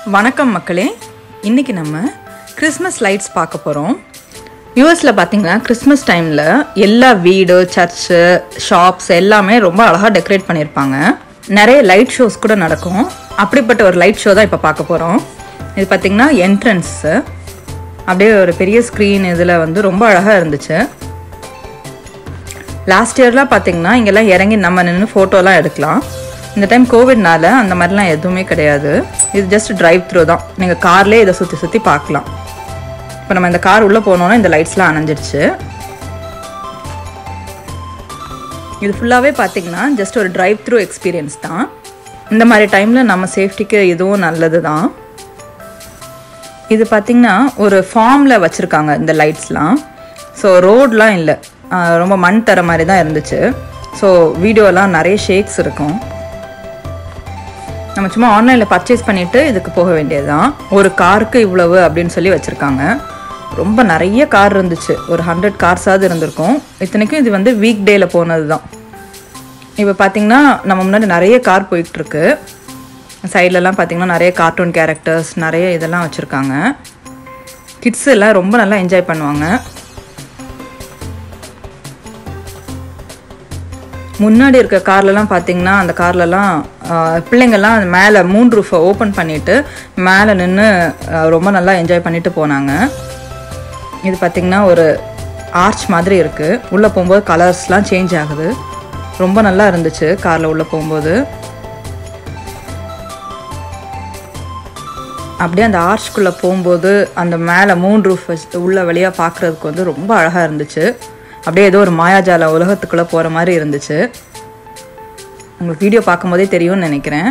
வணக்கம் மக்களே இன்னைக்கு நம்ம கிறிஸ்மஸ் லைட்ஸ் பார்க்க போகிறோம் யூஎஸில் பார்த்தீங்கன்னா கிறிஸ்மஸ் டைமில் எல்லா வீடு சர்ச்சு ஷாப்ஸ் எல்லாமே ரொம்ப அழகாக டெக்கரேட் பண்ணியிருப்பாங்க நிறைய லைட் ஷோஸ் கூட நடக்கும் அப்படிப்பட்ட ஒரு லைட் ஷோ தான் இப்போ பார்க்க போகிறோம் இது பார்த்தீங்கன்னா என்ட்ரன்ஸு அப்படியே ஒரு பெரிய ஸ்க்ரீன் இதில் வந்து ரொம்ப அழகாக இருந்துச்சு லாஸ்ட் இயர்லாம் பார்த்தீங்கன்னா இங்கெல்லாம் இறங்கி நம்ம நின்று ஃபோட்டோலாம் எடுக்கலாம் இந்த டைம் கோவிட்னால அந்த மாதிரிலாம் எதுவுமே கிடையாது இது ஜஸ்ட் டிரைவ் த்ரூ தான் நீங்கள் கார்லேயே இதை சுற்றி சுற்றி பார்க்கலாம் இப்போ நம்ம இந்த கார் உள்ளே போனோன்னா இந்த லைட்ஸ்லாம் அணைஞ்சிருச்சு இது ஃபுல்லாகவே பார்த்தீங்கன்னா ஜஸ்ட் ஒரு டிரைவ் த்ரூ எக்ஸ்பீரியன்ஸ் தான் இந்த மாதிரி டைமில் நம்ம சேஃப்டிக்கு இதுவும் நல்லது தான் இது பார்த்திங்கன்னா ஒரு ஃபார்மில் வச்சுருக்காங்க இந்த லைட்ஸ்லாம் ஸோ ரோட்லாம் இல்லை ரொம்ப மண் தர மாதிரி தான் இருந்துச்சு ஸோ வீடியோலாம் நிறைய ஷேக்ஸ் இருக்கும் நம்ம சும்மா ஆன்லைனில் பர்ச்சேஸ் பண்ணிவிட்டு இதுக்கு போக வேண்டியது தான் ஒரு காருக்கு இவ்வளவு அப்படின்னு சொல்லி வச்சுருக்காங்க ரொம்ப நிறைய கார் இருந்துச்சு ஒரு ஹண்ட்ரட் கார்ஸாவது இருந்திருக்கும் இத்தனைக்கும் இது வந்து வீக் டேயில் போனது தான் இப்போ பார்த்தீங்கன்னா நம்ம முன்னாடி நிறைய கார் போயிட்டுருக்கு சைட்லலாம் பார்த்தீங்கன்னா நிறைய கார்ட்டூன் கேரக்டர்ஸ் நிறைய இதெல்லாம் வச்சுருக்காங்க கிட்ஸ் எல்லாம் ரொம்ப நல்லா என்ஜாய் பண்ணுவாங்க முன்னாடி இருக்க கார்லலாம் பார்த்தீங்கன்னா அந்த கார்லலாம் பிள்ளைங்கள்லாம் அது மேலே மூன் ரூஃபை ஓப்பன் பண்ணிவிட்டு மேலே நின்று ரொம்ப நல்லா என்ஜாய் பண்ணிட்டு போனாங்க இது பார்த்திங்கன்னா ஒரு ஆர்ச் மாதிரி இருக்குது உள்ளே போகும்போது கலர்ஸ்லாம் சேஞ்ச் ஆகுது ரொம்ப நல்லா இருந்துச்சு காரில் உள்ளே போகும்போது அப்படியே அந்த ஆர்ச்குள்ளே போகும்போது அந்த மேலே மூன் ரூஃப் உள்ள வழியாக பார்க்குறதுக்கு வந்து ரொம்ப அழகாக இருந்துச்சு அப்படியே ஏதோ ஒரு மாயாஜால உலகத்துக்குள்ளே போகிற மாதிரி இருந்துச்சு உங்களுக்கு வீடியோ பார்க்கும்போதே தெரியும்னு நினைக்கிறேன்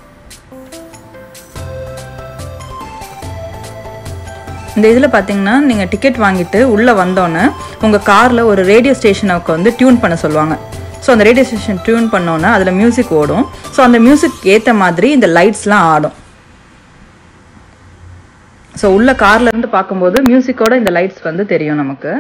இந்த இதில் பார்த்தீங்கன்னா நீங்கள் டிக்கெட் வாங்கிட்டு உள்ளே வந்தோன்னே உங்கள் காரில் ஒரு ரேடியோ ஸ்டேஷனுக்கு வந்து டியூன் பண்ண சொல்லுவாங்க ஸோ அந்த ரேடியோ ஸ்டேஷன் டியூன் பண்ணோன்னே அதில் மியூசிக் ஓடும் ஸோ அந்த மியூசிக் ஏற்ற மாதிரி இந்த லைட்ஸ்லாம் ஆடும் ஸோ உள்ள கார்லேருந்து பார்க்கும்போது மியூசிக்கோட இந்த லைட்ஸ் வந்து தெரியும் நமக்கு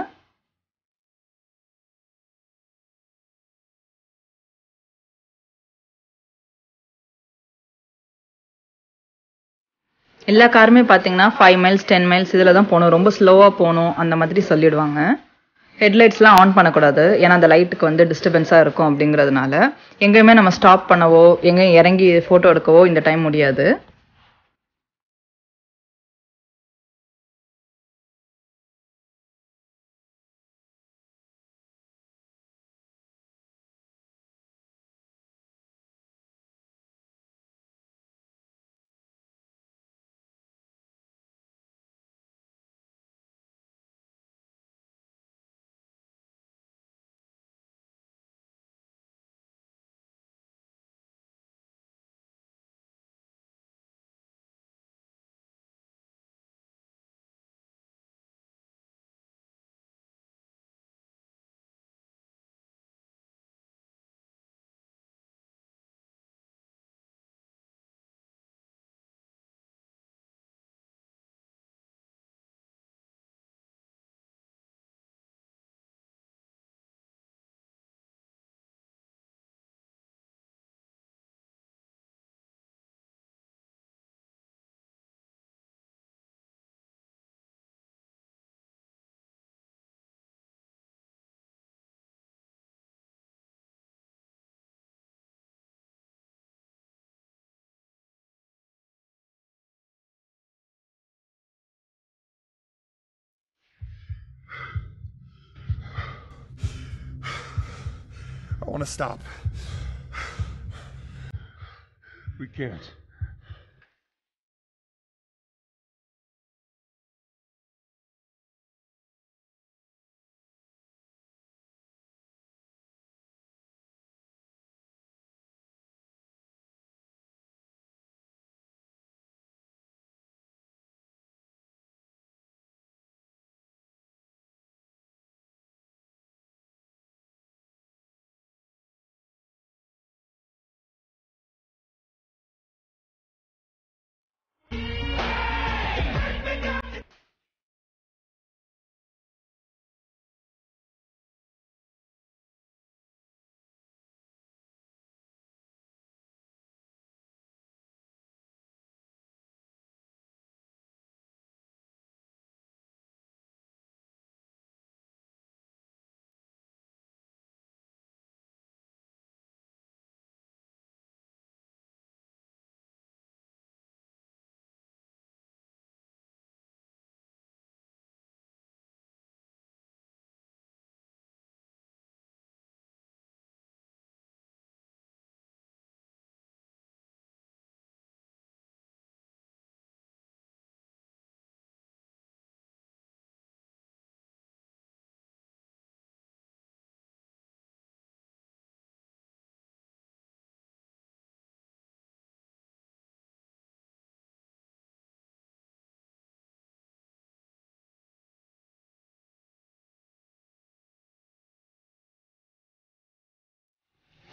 எல்லா காருமே பார்த்தீங்கன்னா ஃபைவ் மைல்ஸ் டென் மைல்ஸ் இதில் தான் போகணும் ரொம்ப ஸ்லோவாக போகணும் அந்த மாதிரி சொல்லிடுவாங்க ஹெட்லைட்ஸ்லாம் ஆன் பண்ணக்கூடாது ஏன்னா அந்த லைட்டுக்கு வந்து டிஸ்டர்பன்ஸாக இருக்கும் அப்படிங்கிறதுனால எங்கேயுமே நம்ம ஸ்டாப் பண்ணவோ எங்கேயும் இறங்கி ஃபோட்டோ எடுக்கவோ இந்த டைம் முடியாது I want to stop. We can't.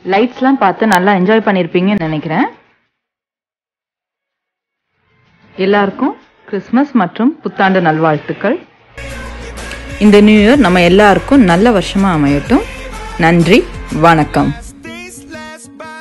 லைட்ஸ்லாம் பார்த்து நல்லா என்ஜாய் பண்ணியிருப்பீங்கன்னு நினைக்கிறேன் எல்லாருக்கும் கிறிஸ்மஸ் மற்றும் புத்தாண்டு நல்வாழ்த்துக்கள் இந்த நியூ இயர் நம்ம எல்லாருக்கும் நல்ல வருஷமா அமையட்டும் நன்றி வணக்கம்